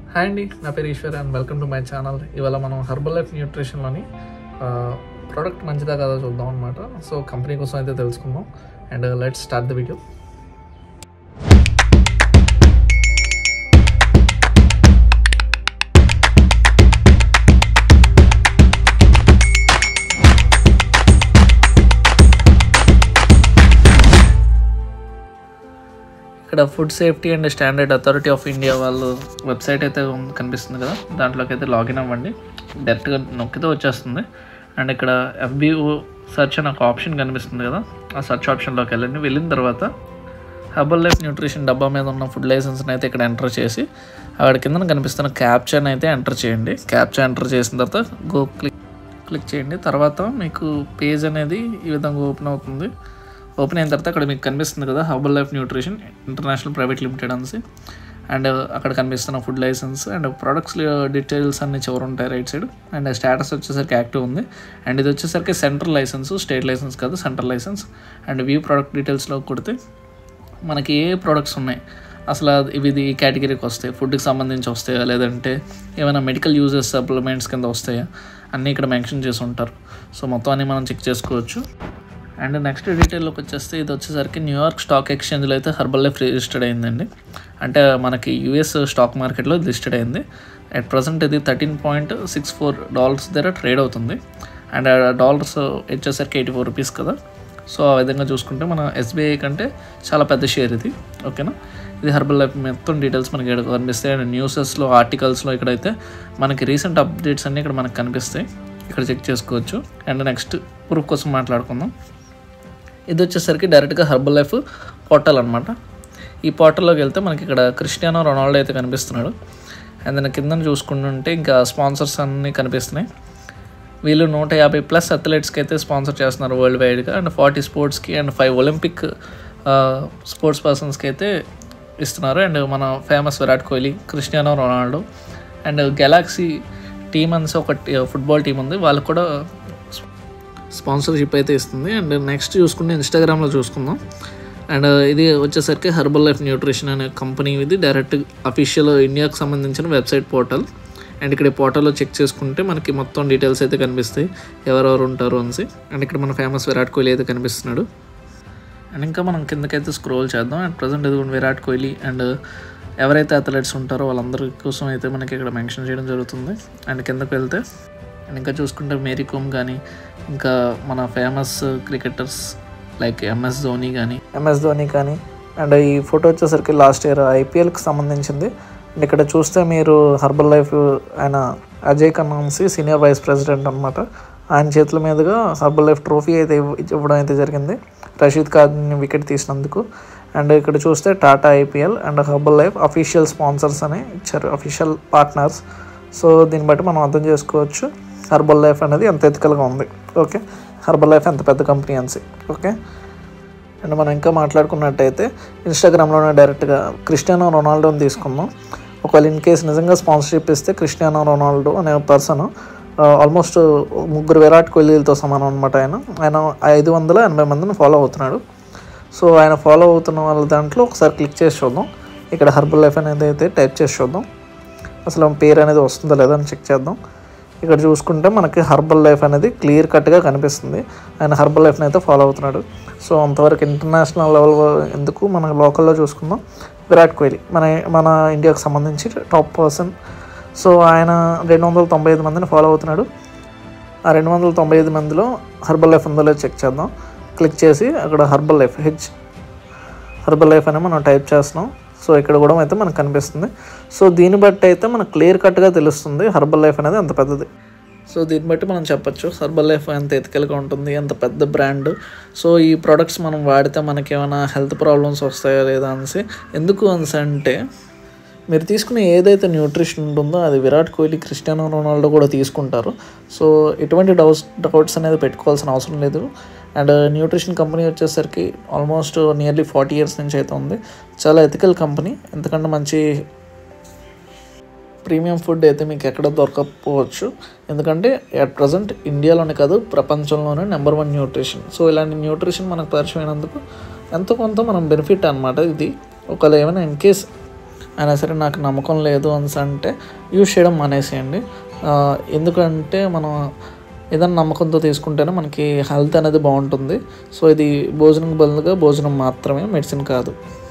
hi అండి నా పేరు Eshwar and welcome to my channel ఇవాళ మనం హర్బల్ లైఫ్ న్యూట్రిషన్లోని ప్రోడక్ట్ మంచిదా కదా చూద్దాం అనమాట సో కంపెనీ కోసం అయితే తెలుసుకుందాం and let's start the video ఇక్కడ food safety and standard authority of India వాళ్ళు వెబ్సైట్ అయితే ఉంది- కనిపిస్తుంది కదా దాంట్లోకి అయితే లాగిన్ అవ్వండి డైరెక్ట్గా నొక్కితే వచ్చేస్తుంది అండ్ ఇక్కడ ఎఫ్బిఓ సెర్చ్ అని ఒక ఆప్షన్ కనిపిస్తుంది కదా ఆ సెర్చ్ ఆప్షన్లోకి వెళ్ళండి వెళ్ళిన తర్వాత హర్బల్ లైఫ్ న్యూట్రిషన్ డబ్బా మీద ఉన్న ఫుడ్ లైసెన్స్ని అయితే ఇక్కడ ఎంటర్ చేసి అక్కడ కింద కనిపిస్తున్న క్యాప్చర్ని అయితే ఎంటర్ చేయండి క్యాప్చర్ ఎంటర్ చేసిన తర్వాత గో క్లిక్ క్లిక్ చేయండి తర్వాత మీకు పేజ్ అనేది ఈ విధంగా ఓపెన్ అవుతుంది ఓపెన్ అయిన తర్వాత అక్కడ మీకు కనిపిస్తుంది కదా Herbalife nutrition international private limited అనేసి అండ్ అక్కడ కనిపిస్తున్న food license and products details అన్ని చివరి ఉంటాయి రైట్ సైడ్ అండ్ స్టేటస్ వచ్చేసరికి యాక్టివ్ ఉంది అండ్ ఇది వచ్చేసరికి సెంట్రల్ లైసెన్స్ స్టేట్ లైసెన్స్ కాదు central license and view product డీటెయిల్స్లో కొడితే మనకి ఏ ప్రోడక్ట్స్ ఉన్నాయి అసలు అది- ఇవి ఇది ఈ కేటగిరీకి వస్తాయి ఫుడ్కి సంబంధించి వస్తాయా లేదంటే ఏమైనా మెడికల్ యూజెస్ సప్లిమెంట్స్ కింద వస్తాయా అన్నీ ఇక్కడ మెన్షన్ చేసి ఉంటారు సో మొత్తం అన్ని మనం చెక్ చేసుకోవచ్చు అండ్ నెక్స్ట్ డీటెయిల్లోకి వచ్చేస్తే ఇది వచ్చేసరికి న్యూయార్క్ స్టాక్ ఎక్స్చేంజ్లో అయితే హర్బల్ లైఫ్ రిజిస్టర్డ్ అయిందండి అంటే మనకి యూఎస్ స్టాక్ మార్కెట్లో లిస్టెడ్ అయింది అట్ ప్రజెంట్ ఇది thirteen point six four dollars దగ్గర ట్రేడ్ అవుతుంది అండ్ డాలర్స్ వచ్చేసరికి ఎయిటీ ఫోర్ రూపీస్ కదా సో ఆ విధంగా చూసుకుంటే మన ఎస్బీఐ కంటే చాలా పెద్ద షేర్ ఇది ఓకేనా ఇది హర్బల్ లైఫ్ మొత్తం డీటెయిల్స్ మనకి ఇక్కడ కనిపిస్తాయి అండ్ న్యూసెస్లో ఆర్టికల్స్లో ఇక్కడైతే మనకి రీసెంట్ అప్డేట్స్ అన్నీ ఇక్కడ మనకు కనిపిస్తాయి ఇక్కడ చెక్ చేసుకోవచ్చు అండ్ నెక్స్ట్ ప్రూఫ్ కోసం మాట్లాడుకుందాం ఇది వచ్చేసరికి డైరెక్ట్గా హర్బల్ లైఫ్ పోర్టల్ అనమాట ఈ పోర్టల్లోకి వెళ్తే మనకి ఇక్కడ క్రిస్టియానో రొనాల్డో అయితే కనిపిస్తున్నాడు అండ్ దాని కింద చూసుకుంటుంటే ఇంకా స్పాన్సర్స్ అన్నీ కనిపిస్తున్నాయి వీళ్ళు నూట యాభై ప్లస్ అథ్లెట్స్కి అయితే స్పాన్సర్ చేస్తున్నారు వరల్డ్ వైడ్గా అండ్ ఫార్టీ స్పోర్ట్స్కి అండ్ ఫైవ్ ఒలింపిక్ స్పోర్ట్స్ పర్సన్స్కి అయితే ఇస్తున్నారు అండ్ మన famous Virat Kohli Cristiano Ronaldo and Galaxy team అనేసి ఒక ఫుట్బాల్ టీం ఉంది వాళ్ళకు కూడా స్పాన్సర్షిప్ అయితే ఇస్తుంది అండ్ నెక్స్ట్ చూసుకుంటే ఇన్స్టాగ్రామ్లో చూసుకుందాం అండ్ ఇది వచ్చేసరికి హర్బల్ లైఫ్ న్యూట్రిషన్ అనే కంపెనీ ఇది డైరెక్ట్ అఫీషియల్ ఇండియాకి సంబంధించిన వెబ్సైట్ పోర్టల్ అండ్ ఇక్కడ ఈ పోర్టల్లో చెక్ చేసుకుంటే మనకి మొత్తం డీటెయిల్స్ అయితే కనిపిస్తాయి ఎవరెవరు ఉంటారు అనేసి అండ్ ఇక్కడ మన ఫేమస్ విరాట్ కోహ్లీ అయితే కనిపిస్తున్నాడు అండ్ ఇంకా మనం కిందకైతే స్క్రోల్ చేద్దాం అండ్ ప్రజెంట్ ఇదిగోండి విరాట్ కోహ్లీ అండ్ ఎవరైతే అథ్లెట్స్ ఉంటారో వాళ్ళందరి కోసం అయితే మనకి ఇక్కడ మెన్షన్ చేయడం జరుగుతుంది అండ్ కిందకు వెళ్తే అండ్ ఇంకా చూసుకుంటే మేరీ కోమ్ కానీ ఇంకా మన famous cricketers like MS Dhoni కానీ ఎంఎస్ ధోని కానీ అండ్ ఈ ఫోటో వచ్చేసరికి లాస్ట్ ఇయర్ ఐపీఎల్కి సంబంధించింది అండ్ ఇక్కడ చూస్తే మీరు హర్బల్ లైఫ్ ఆయన అజయ్ కన్నాన్సి సీనియర్ వైస్ ప్రెసిడెంట్ అనమాట ఆయన చేతుల మీదుగా హర్బల్ లైఫ్ ట్రోఫీ అయితే ఇవ్వ- ఇవ్వడం అయితే జరిగింది రషీద్ ఖాన్ వికెట్ తీసినందుకు అండ్ ఇక్కడ చూస్తే Tata IPL and Herbalife official sponsors అని ఇచ్చారు అఫీషియల్ పార్ట్నర్స్ సో దీన్ని బట్టి మనం అర్థం చేసుకోవచ్చు హర్బల్ లైఫ్ అనేది ఎంత ఎథికల్గా ఉంది ఓకే హర్బల్ లైఫ్ ఎంత పెద్ద కంపెనీ అనేసి ఓకే అండ్ మనం ఇంకా మాట్లాడుకున్నట్టయితే ఇన్స్టాగ్రామ్లోనే డైరెక్ట్గా క్రిస్టియానో రొనాల్డోని తీసుకుందాం ఒకవేళ ఇన్ కేసు నిజంగా స్పాన్సర్షిప్ ఇస్తే క్రిస్టియానో రొనాల్డో అనే పర్సన్ ఆల్మోస్ట్ ముగ్గురు విరాట్ కోహ్లీలతో సమానం అనమాట ఆయన ఆయన ఐదు వందల ఎనభై మందిని ఫాలో అవుతున్నాడు సో ఆయన ఫాలో అవుతున్న వాళ్ళ దాంట్లో ఒకసారి క్లిక్ చేసి చూద్దాం ఇక్కడ హర్బల్ లైఫ్ అనేది అయితే టైప్ చేసి చూద్దాం అసలు ఆ పేరు అనేది వస్తుందో లేదో అని చెక్ చేద్దాం ఇక్కడ చూసుకుంటే మనకి హర్బల్ లైఫ్ అనేది క్లియర్ కట్గా కనిపిస్తుంది ఆయన హర్బల్ లైఫ్ని అయితే ఫాలో అవుతున్నాడు సో అంతవరకు ఇంటర్నేషనల్ లెవెల్ ఎందుకు మన లోకల్లో చూసుకుందాం విరాట్ కోహ్లీ మన మన ఇండియాకు సంబంధించి టాప్ పర్సన్ సో ఆయన రెండు వందల తొంభై ఐదు మందిని ఫాలో అవుతున్నాడు ఆ రెండు వందల తొంభై ఐదు మందిలో హర్బల్ లైఫ్ ఉందో లేదో చెక్ చేద్దాం క్లిక్ చేసి అక్కడ Herbalife H Herbalife అని మనం టైప్ చేస్తున్నాం సో ఇక్కడ కూడా అయితే మనకు కనిపిస్తుంది సో దీన్ని బట్టి అయితే మనకు క్లియర్ కట్గా తెలుస్తుంది హర్బల్ లైఫ్ అనేది అంత పెద్దది సో దీన్ని బట్టి మనం చెప్పొచ్చు హర్బల్ లైఫ్ ఎంత ఎతికల్గా ఉంటుంది ఎంత పెద్ద బ్రాండ్ సో ఈ ప్రొడక్ట్స్ మనం వాడితే మనకి ఏమైనా హెల్త్ ప్రాబ్లమ్స్ వస్తాయా లేదా అనేసి ఎందుకు అనేసి అంటే మీరు తీసుకునే ఏదైతే న్యూట్రిషన్ ఉంటుందో అది విరాట్ కోహ్లీ క్రిస్టియానో రొనాల్డో కూడా తీసుకుంటారు సో ఎటువంటి డౌట్స్ డౌట్స్ అనేది పెట్టుకోవాల్సిన అవసరం లేదు అండ్ న్యూట్రిషన్ కంపెనీ వచ్చేసరికి ఆల్మోస్ట్ నియర్లీ ఫార్టీ ఇయర్స్ నుంచి అయితే ఉంది చాలా ఎథికల్ కంపెనీ ఎందుకంటే మంచి ప్రీమియం ఫుడ్ అయితే మీకు ఎక్కడ దొరకకపోవచ్చు ఎందుకంటే అట్ ప్రజెంట్ ఇండియాలోనే కాదు ప్రపంచంలోనే నెంబర్ వన్ న్యూట్రిషన్ సో ఇలాంటి న్యూట్రిషన్ మనకు పరిచయం అయినందుకు ఎంతో కొంత మనం బెనిఫిట్ అనమాట ఇది ఒకవేళ ఏమైనా ఇన్ కేస్ అయినా సరే నాకు నమ్మకం లేదు అని అంటే యూజ్ చేయడం మానేసేయండి ఆ, ఎందుకంటే మనం ఏదైనా నమ్మకంతో తీసుకుంటేనే మనకి హెల్త్ అనేది బాగుంటుంది సో ఇది భోజనం బదులుగా భోజనం మాత్రమే మెడిసిన్ కాదు